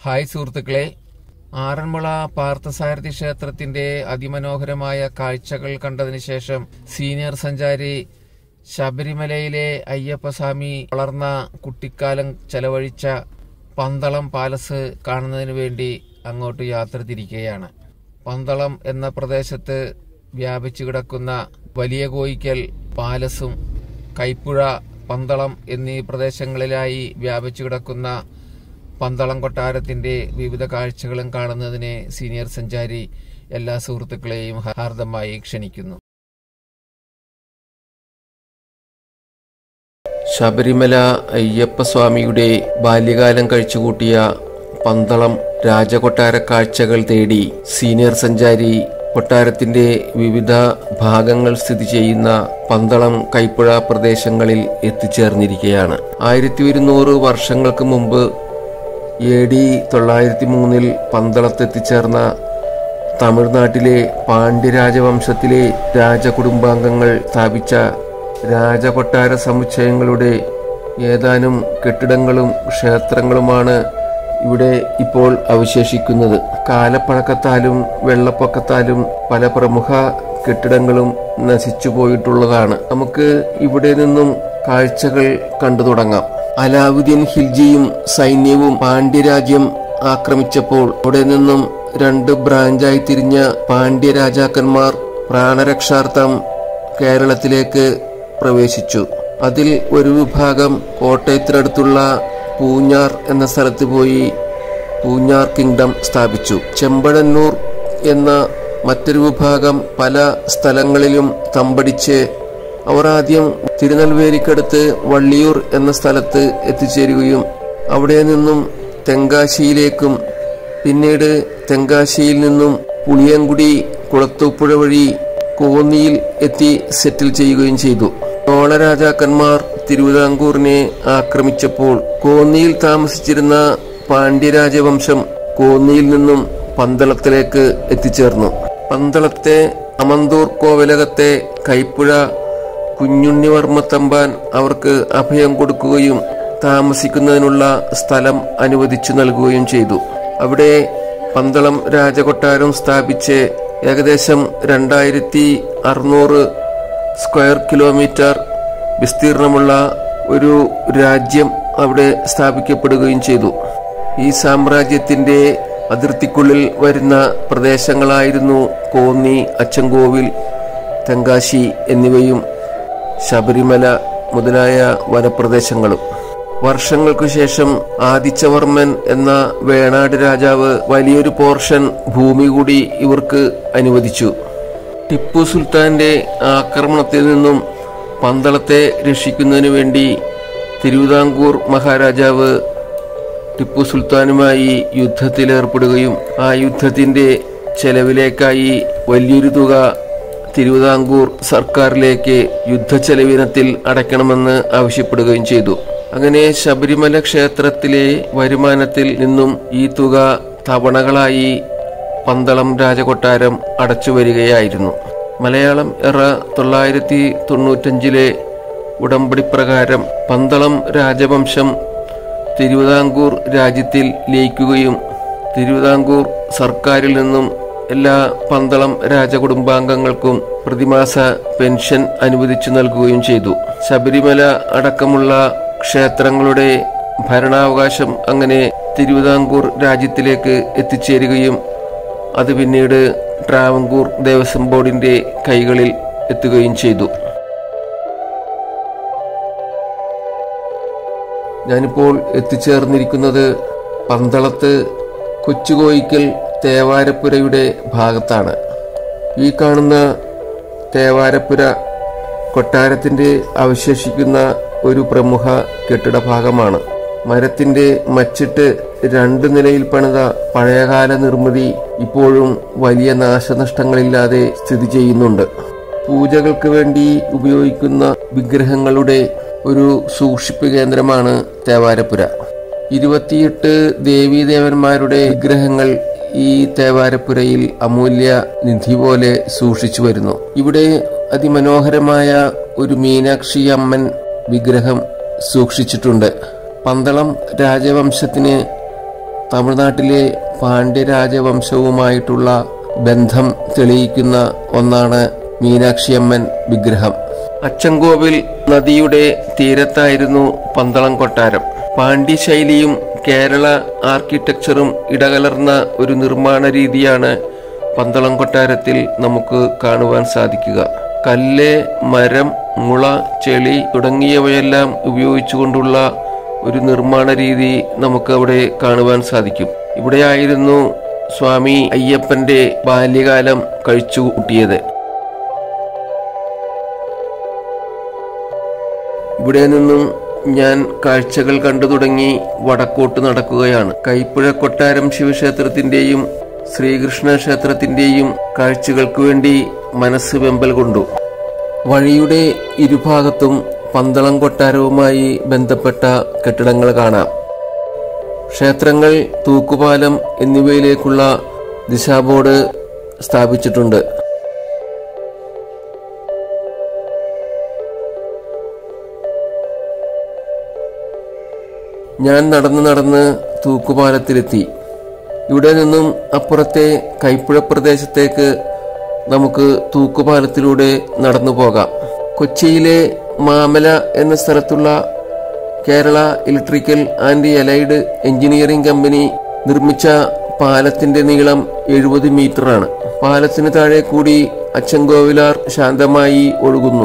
hi സുഹൃത്തുക്കളെ ആറന്മുള പാർത്ഥസാരഥി ക്ഷേത്രത്തിന്റെ അതിമനോഹരമായ കാഴ്ചകൾ കണ്ടതിന് ശേഷം സീനിയർ സഞ്ചാരി ശബരിമലയിലെ അയ്യപ്പസ്വാമി വളർന്ന കുട്ടിക്കാലം ചെലവഴിച്ച പന്തളം പാലസ് കാണുന്നതിന് വേണ്ടി അങ്ങോട്ട് യാത്ര തിരിക്കുകയാണ് പന്തളം എന്ന പ്രദേശത്ത് വ്യാപിച്ചു കിടക്കുന്ന വലിയ കോയിക്കൽ പാലസും കൈപ്പുഴ പന്തളം എന്നീ പ്രദേശങ്ങളിലായി വ്യാപിച്ചു കിടക്കുന്ന പന്തളം കൊട്ടാരത്തിന്റെ വിവിധ കാഴ്ചകളും കാണുന്നതിന് സീനിയർ സഞ്ചാരി എല്ലാ സുഹൃത്തുക്കളെയും ഹാർദമായി ക്ഷണിക്കുന്നു ശബരിമല അയ്യപ്പസ്വാമിയുടെ ബാല്യകാലം കഴിച്ചുകൂട്ടിയ പന്തളം രാജകൊട്ടാര കാഴ്ചകൾ തേടി സീനിയർ സഞ്ചാരി കൊട്ടാരത്തിന്റെ വിവിധ ഭാഗങ്ങൾ സ്ഥിതി ചെയ്യുന്ന പന്തളം കൈപ്പുഴ പ്രദേശങ്ങളിൽ എത്തിച്ചേർന്നിരിക്കുകയാണ് ആയിരത്തി ഒരുന്നൂറ് വർഷങ്ങൾക്ക് മുമ്പ് എ ഡി തൊള്ളായിരത്തി മൂന്നിൽ പന്തളത്തെത്തിച്ചേർന്ന തമിഴ്നാട്ടിലെ പാണ്ഡ്യരാജവംശത്തിലെ രാജകുടുംബാംഗങ്ങൾ സ്ഥാപിച്ച രാജകൊട്ടാര സമുച്ചയങ്ങളുടെ ഏതാനും കെട്ടിടങ്ങളും ക്ഷേത്രങ്ങളുമാണ് ഇവിടെ ഇപ്പോൾ അവശേഷിക്കുന്നത് കാലപ്പഴക്കത്താലും വെള്ളപ്പൊക്കത്താലും പല പ്രമുഖ കെട്ടിടങ്ങളും നശിച്ചു പോയിട്ടുള്ളതാണ് നമുക്ക് ഇവിടെ നിന്നും കാഴ്ചകൾ കണ്ടു തുടങ്ങാം അലാവുദ്ദീൻ ഖിൽജിയും സൈന്യവും പാണ്ഡ്യരാജ്യം ആക്രമിച്ചപ്പോൾ അവിടെ നിന്നും രണ്ട് ബ്രാഞ്ചായി തിരിഞ്ഞ പാണ്ഡ്യ രാജാക്കന്മാർ പ്രാണരക്ഷാർത്ഥം കേരളത്തിലേക്ക് പ്രവേശിച്ചു അതിൽ ഒരു വിഭാഗം കോട്ടയത്തിനടുത്തുള്ള പൂഞ്ഞാർ എന്ന സ്ഥലത്ത് പോയി പൂഞ്ഞാർ കിങ്ഡം സ്ഥാപിച്ചു ചെമ്പഴന്നൂർ എന്ന മറ്റൊരു വിഭാഗം പല സ്ഥലങ്ങളിലും തമ്പടിച്ച് അവർ ആദ്യം തിരുനെൽവേലിക്കടുത്ത് വള്ളിയൂർ എന്ന സ്ഥലത്ത് എത്തിച്ചേരുകയും അവിടെ നിന്നും തെങ്കാശിയിലേക്കും പിന്നീട് തെങ്കാശിയിൽ നിന്നും പുളിയൻകുടി കുളത്തൂപ്പുഴ വഴി കോന്നിയിൽ എത്തി സെറ്റിൽ ചെയ്യുകയും ചെയ്തു ചോള രാജാക്കന്മാർ തിരുവിതാംകൂറിനെ ആക്രമിച്ചപ്പോൾ കോന്നിയിൽ താമസിച്ചിരുന്ന പാണ്ഡ്യരാജവംശം കോന്നിയിൽ നിന്നും പന്തളത്തിലേക്ക് എത്തിച്ചേർന്നു പന്തളത്തെ അമന്തൂർ കോവിലകത്തെ കൈപ്പുഴ കുഞ്ഞുണ്ണിവർമ്മ തമ്പാൻ അവർക്ക് അഭയം കൊടുക്കുകയും താമസിക്കുന്നതിനുള്ള സ്ഥലം അനുവദിച്ചു നൽകുകയും ചെയ്തു അവിടെ പന്തളം രാജകൊട്ടാരം സ്ഥാപിച്ച് ഏകദേശം രണ്ടായിരത്തി അറുന്നൂറ് സ്ക്വയർ കിലോമീറ്റർ വിസ്തീർണമുള്ള ഒരു രാജ്യം അവിടെ സ്ഥാപിക്കപ്പെടുകയും ചെയ്തു ഈ സാമ്രാജ്യത്തിന്റെ അതിർത്തിക്കുള്ളിൽ വരുന്ന പ്രദേശങ്ങളായിരുന്നു കോന്നി അച്ചൻകോവിൽ തെങ്കാശി എന്നിവയും ശബരിമല മുതലായ വനപ്രദേശങ്ങളും വർഷങ്ങൾക്കു ശേഷം ആദിത്യവർമ്മൻ എന്ന വേണാട് രാജാവ് വലിയൊരു പോർഷൻ ഭൂമി കൂടി ഇവർക്ക് അനുവദിച്ചു ടിപ്പു സുൽത്താന്റെ ആക്രമണത്തിൽ നിന്നും പന്തളത്തെ രക്ഷിക്കുന്നതിനു വേണ്ടി തിരുവിതാംകൂർ മഹാരാജാവ് ടിപ്പു സുൽത്താനുമായി യുദ്ധത്തിലേർപ്പെടുകയും ആ യുദ്ധത്തിന്റെ ചെലവിലേക്കായി വലിയൊരു തുക തിരുവിതാംകൂർ സർക്കാരിലേക്ക് യുദ്ധച്ചെലവിനത്തിൽ അടയ്ക്കണമെന്ന് ആവശ്യപ്പെടുകയും ചെയ്തു അങ്ങനെ ശബരിമല ക്ഷേത്രത്തിലെ വരുമാനത്തിൽ നിന്നും ഈ തുക തവണകളായി പന്തളം രാജകൊട്ടാരം അടച്ചു വരികയായിരുന്നു മലയാളം എറ തൊള്ളായിരത്തി തൊണ്ണൂറ്റഞ്ചിലെ ഉടമ്പടി പ്രകാരം പന്തളം രാജവംശം തിരുവിതാംകൂർ രാജ്യത്തിൽ ലയിക്കുകയും തിരുവിതാംകൂർ സർക്കാരിൽ നിന്നും എല്ലാ പന്തളം രാജകുടുംബാംഗങ്ങൾക്കും പ്രതിമാസ പെൻഷൻ അനുവദിച്ചു നൽകുകയും ചെയ്തു ശബരിമല അടക്കമുള്ള ക്ഷേത്രങ്ങളുടെ ഭരണാവകാശം അങ്ങനെ തിരുവിതാംകൂർ രാജ്യത്തിലേക്ക് എത്തിച്ചേരുകയും അത് പിന്നീട് ട്രാവൻകൂർ ദേവസ്വം ബോർഡിന്റെ കൈകളിൽ എത്തുകയും ചെയ്തു ഞാനിപ്പോൾ എത്തിച്ചേർന്നിരിക്കുന്നത് പന്തളത്ത് കൊച്ചുകോയിക്കൽ തേവാരപ്പുരയുടെ ഭാഗത്താണ് ഈ കാണുന്ന തേവാരപ്പുര കൊട്ടാരത്തിന്റെ അവശേഷിക്കുന്ന ഒരു പ്രമുഖ കെട്ടിട ഭാഗമാണ് മരത്തിന്റെ മച്ചിട്ട് രണ്ട് നിലയിൽ പണിത പഴയകാല നിർമ്മിതി ഇപ്പോഴും വലിയ നാശനഷ്ടങ്ങളില്ലാതെ സ്ഥിതി ചെയ്യുന്നുണ്ട് പൂജകൾക്ക് വേണ്ടി ഉപയോഗിക്കുന്ന വിഗ്രഹങ്ങളുടെ ഒരു സൂക്ഷിപ്പ് കേന്ദ്രമാണ് തേവാരപ്പുര ഇരുപത്തിയെട്ട് ദേവീദേവന്മാരുടെ വിഗ്രഹങ്ങൾ ഈ തേവാരപ്പുരയിൽ അമൂല്യ നിധി പോലെ സൂക്ഷിച്ചു വരുന്നു ഇവിടെ അതിമനോഹരമായ ഒരു മീനാക്ഷി അമ്മൻ വിഗ്രഹം സൂക്ഷിച്ചിട്ടുണ്ട് പന്തളം രാജവംശത്തിന് തമിഴ്നാട്ടിലെ പാണ്ഡ്യരാജവംശവുമായിട്ടുള്ള ബന്ധം തെളിയിക്കുന്ന ഒന്നാണ് മീനാക്ഷിയമ്മൻ വിഗ്രഹം അച്ചൻകോവിൽ നദിയുടെ തീരത്തായിരുന്നു പന്തളം കൊട്ടാരം പാണ്ഡ്യ ശൈലിയും കേരള ആർക്കിടെക്ചറും ഇടകലർന്ന ഒരു നിർമ്മാണ രീതിയാണ് പന്തളം കൊട്ടാരത്തിൽ നമുക്ക് കാണുവാൻ സാധിക്കുക കല്ല് മരം മുള ചെളി തുടങ്ങിയവയെല്ലാം ഉപയോഗിച്ചുകൊണ്ടുള്ള ഒരു നിർമ്മാണ രീതി നമുക്ക് അവിടെ കാണുവാൻ സാധിക്കും ഇവിടെയായിരുന്നു സ്വാമി അയ്യപ്പന്റെ ബാല്യകാലം കഴിച്ചു കൂട്ടിയത് ഇവിടെ നിന്നും ഞാൻ കാഴ്ചകൾ കണ്ടു തുടങ്ങി വടക്കോട്ട് നടക്കുകയാണ് കൈപ്പുഴ കൊട്ടാരം ശിവക്ഷേത്രത്തിന്റെയും ശ്രീകൃഷ്ണ ക്ഷേത്രത്തിന്റെയും കാഴ്ചകൾക്ക് വേണ്ടി മനസ്സ് വെമ്പൽ കൊണ്ടു വഴിയുടെ ഇരുഭാഗത്തും പന്തളം കൊട്ടാരവുമായി ബന്ധപ്പെട്ട കെട്ടിടങ്ങൾ കാണാം ക്ഷേത്രങ്ങൾ തൂക്കുപാലം എന്നിവയിലേക്കുള്ള ദിശാബോർഡ് സ്ഥാപിച്ചിട്ടുണ്ട് ഞാൻ നടന്ന് നടന്ന് തൂക്കുപാലത്തിലെത്തി ഇവിടെ നിന്നും അപ്പുറത്തെ കൈപ്പുഴ പ്രദേശത്തേക്ക് നമുക്ക് തൂക്കുപാലത്തിലൂടെ നടന്നു പോകാം കൊച്ചിയിലെ മാമല എന്ന സ്ഥലത്തുള്ള Kerala electrical and allied engineering company നിർമ്മിച്ച പാലത്തിന്റെ നീളം എഴുപത് മീറ്ററാണ് പാലത്തിന് താഴെ കൂടി അച്ചൻകോവിലാർ ശാന്തമായി ഒഴുകുന്നു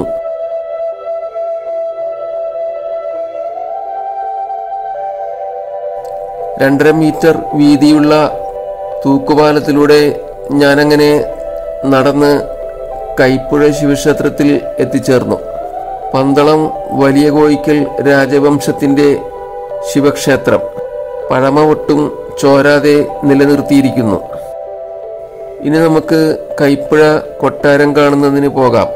രണ്ടര മീറ്റർ വീതിയുള്ള തൂക്കുപാലത്തിലൂടെ ഞാനങ്ങനെ നടന്ന് കൈപ്പുഴ ശിവക്ഷേത്രത്തിൽ എത്തിച്ചേർന്നു പന്തളം വലിയ കോയിക്കൽ രാജവംശത്തിന്റെ ശിവക്ഷേത്രം പഴമ ഒട്ടും ചോരാതെ നിലനിർത്തിയിരിക്കുന്നു ഇനി നമുക്ക് കൈപ്പുഴ കൊട്ടാരം കാണുന്നതിന് പോകാം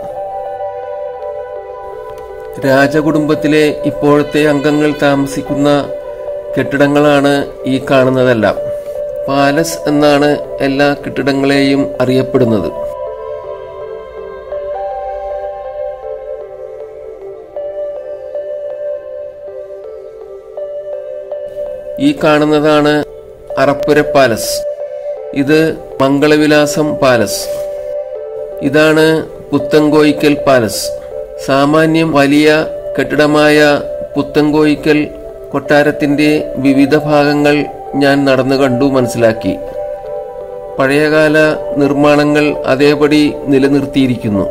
രാജകുടുംബത്തിലെ ഇപ്പോഴത്തെ അംഗങ്ങൾ താമസിക്കുന്ന കെട്ടിടങ്ങളാണ് ഈ കാണുന്നതെല്ലാം പാലസ് എന്നാണ് എല്ലാ കെട്ടിടങ്ങളെയും അറിയപ്പെടുന്നത് ഈ കാണുന്നതാണ് അറപ്പുര പാലസ് ഇത് മംഗളവിലാസം പാലസ് ഇതാണ് പുത്തൻകോയിക്കൽ പാലസ് സാമാന്യം വലിയ കെട്ടിടമായ പുത്തൻകോയിക്കൽ കൊട്ടാരത്തിന്റെ വിവിധ ഭാഗങ്ങൾ ഞാൻ നടന്നു കണ്ടു മനസ്സിലാക്കി പഴയകാല നിർമ്മാണങ്ങൾ അതേപടി നിലനിർത്തിയിരിക്കുന്നു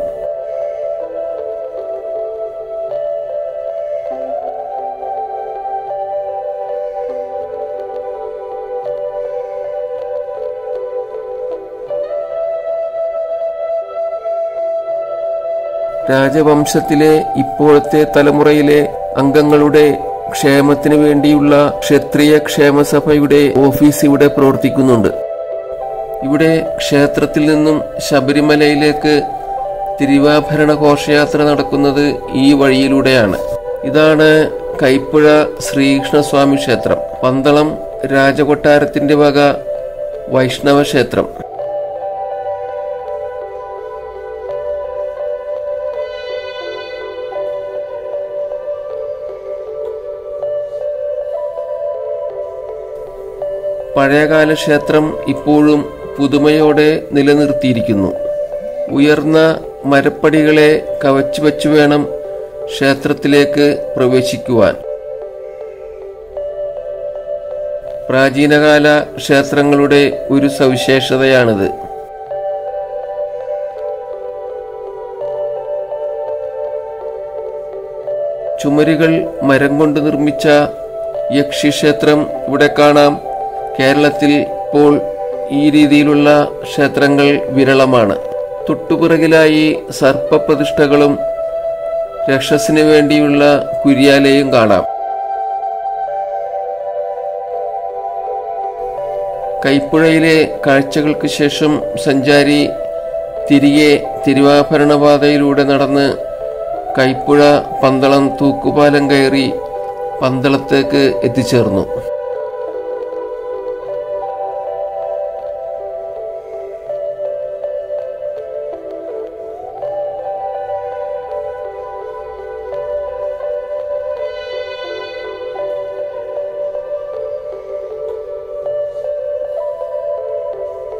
രാജവംശത്തിലെ ഇപ്പോഴത്തെ തലമുറയിലെ അംഗങ്ങളുടെ ക്ഷേമത്തിന് വേണ്ടിയുള്ള ക്ഷത്രിയ ക്ഷേമസഭയുടെ ഓഫീസ് ഇവിടെ പ്രവർത്തിക്കുന്നുണ്ട് ഇവിടെ ക്ഷേത്രത്തിൽ നിന്നും ശബരിമലയിലേക്ക് തിരുവാഭരണ ഘോഷയാത്ര നടക്കുന്നത് ഈ വഴിയിലൂടെയാണ് ഇതാണ് കൈപ്പുഴ ശ്രീകൃഷ്ണസ്വാമി ക്ഷേത്രം പന്തളം രാജകൊട്ടാരത്തിന്റെ വക വൈഷ്ണവ ക്ഷേത്രം പഴയകാല ക്ഷേത്രം ഇപ്പോഴും പുതുമയോടെ നിലനിർത്തിയിരിക്കുന്നു ഉയർന്ന മരപ്പടികളെ കവച്ചു വച്ചു വേണം ക്ഷേത്രത്തിലേക്ക് പ്രവേശിക്കുവാൻ പ്രാചീനകാല ക്ഷേത്രങ്ങളുടെ ഒരു സവിശേഷതയാണിത് ചുമരുകൾ മരം കൊണ്ട് നിർമ്മിച്ച യക്ഷിക്ഷേത്രം ഇവിടെ കാണാം കേരളത്തിൽ ഇപ്പോൾ ഈ രീതിയിലുള്ള ക്ഷേത്രങ്ങൾ വിരളമാണ് തൊട്ടുപിറകിലായി സർപ്പപ്രതിഷ്ഠകളും രക്ഷസിന് വേണ്ടിയുള്ള കുര്യാലയും കാണാം കൈപ്പുഴയിലെ കാഴ്ചകൾക്ക് ശേഷം സഞ്ചാരി തിരികെ തിരുവാഭരണപാതയിലൂടെ നടന്ന് കൈപ്പുഴ പന്തളം തൂക്കുപാലം കയറി പന്തളത്തേക്ക് എത്തിച്ചേർന്നു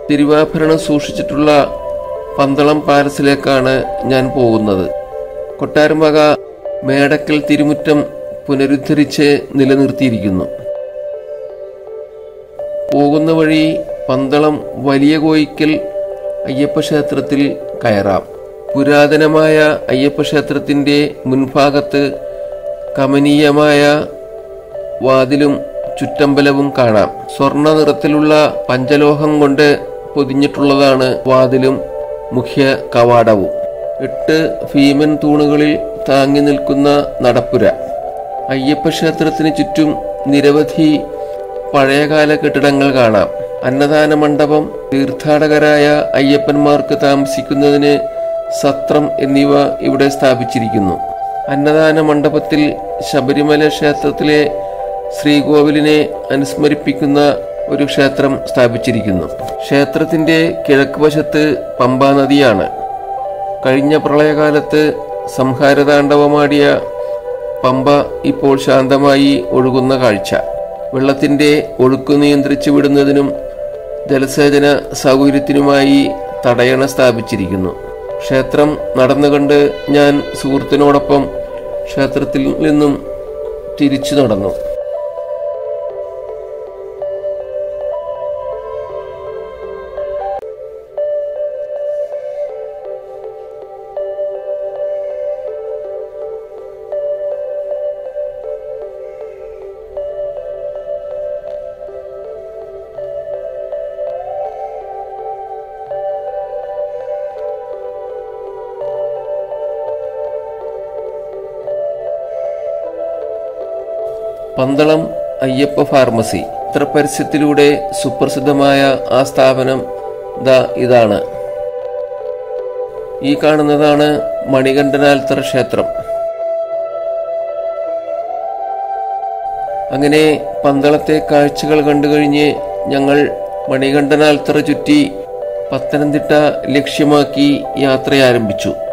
തിരുവാഭരണം സൂക്ഷിച്ചിട്ടുള്ള പന്തളം പാലസിലേക്കാണ് ഞാൻ പോകുന്നത് കൊട്ടാരം വക മേടക്കൽ തിരുമുറ്റം പുനരുദ്ധരിച്ച് നിലനിർത്തിയിരിക്കുന്നു പോകുന്ന വഴി പന്തളം വലിയ കോയിക്കൽ അയ്യപ്പ ക്ഷേത്രത്തിൽ കയറാം പുരാതനമായ അയ്യപ്പ ക്ഷേത്രത്തിൻ്റെ മുൻഭാഗത്ത് കമനീയമായ വാതിലും ചുറ്റമ്പലവും കാണാം സ്വർണ്ണ നിറത്തിലുള്ള പഞ്ചലോഹം കൊണ്ട് പൊതിഞ്ഞിട്ടുള്ളതാണ് വാതിലും മുഖ്യ കവാടവും എട്ട് ഭീമൻ തൂണുകളിൽ താങ്ങി നിൽക്കുന്ന നടപ്പുര അയ്യപ്പ ക്ഷേത്രത്തിന് ചുറ്റും നിരവധി പഴയകാല കെട്ടിടങ്ങൾ കാണാം അന്നദാന മണ്ഡപം തീർത്ഥാടകരായ അയ്യപ്പന്മാർക്ക് താമസിക്കുന്നതിന് സത്രം എന്നിവ ഇവിടെ സ്ഥാപിച്ചിരിക്കുന്നു അന്നദാന മണ്ഡപത്തിൽ ശബരിമല ക്ഷേത്രത്തിലെ ശ്രീകോവിലിനെ അനുസ്മരിപ്പിക്കുന്ന ഒരു ക്ഷേത്രം സ്ഥാപിച്ചിരിക്കുന്നു ക്ഷേത്രത്തിന്റെ കിഴക്ക് വശത്ത് പമ്പാ നദിയാണ് കഴിഞ്ഞ പ്രളയകാലത്ത് സംഹാരതാണ്ഡവമാടിയ പമ്പ ഇപ്പോൾ ശാന്തമായി ഒഴുകുന്ന കാഴ്ച വെള്ളത്തിന്റെ ഒഴുക്ക് നിയന്ത്രിച്ചു വിടുന്നതിനും ജലസേചന സൗകര്യത്തിനുമായി തടയണ സ്ഥാപിച്ചിരിക്കുന്നു ക്ഷേത്രം നടന്നുകൊണ്ട് ഞാൻ സുഹൃത്തിനോടൊപ്പം ക്ഷേത്രത്തിൽ നിന്നും തിരിച്ചു നടന്നു പന്തളം അയ്യപ്പ ഫാർമസി ചിത്രപരസ്യത്തിലൂടെ സുപ്രസിദ്ധമായ ആ സ്ഥാപനം ദാ ഇതാണ് ഈ കാണുന്നതാണ് മണികണ്ഠനാൽത്തറ ക്ഷേത്രം അങ്ങനെ പന്തളത്തെ കാഴ്ചകൾ കണ്ടുകഴിഞ്ഞ് ഞങ്ങൾ മണികണ്ഠനാൽത്തറ ചുറ്റി പത്തനംതിട്ട ലക്ഷ്യമാക്കി യാത്ര ആരംഭിച്ചു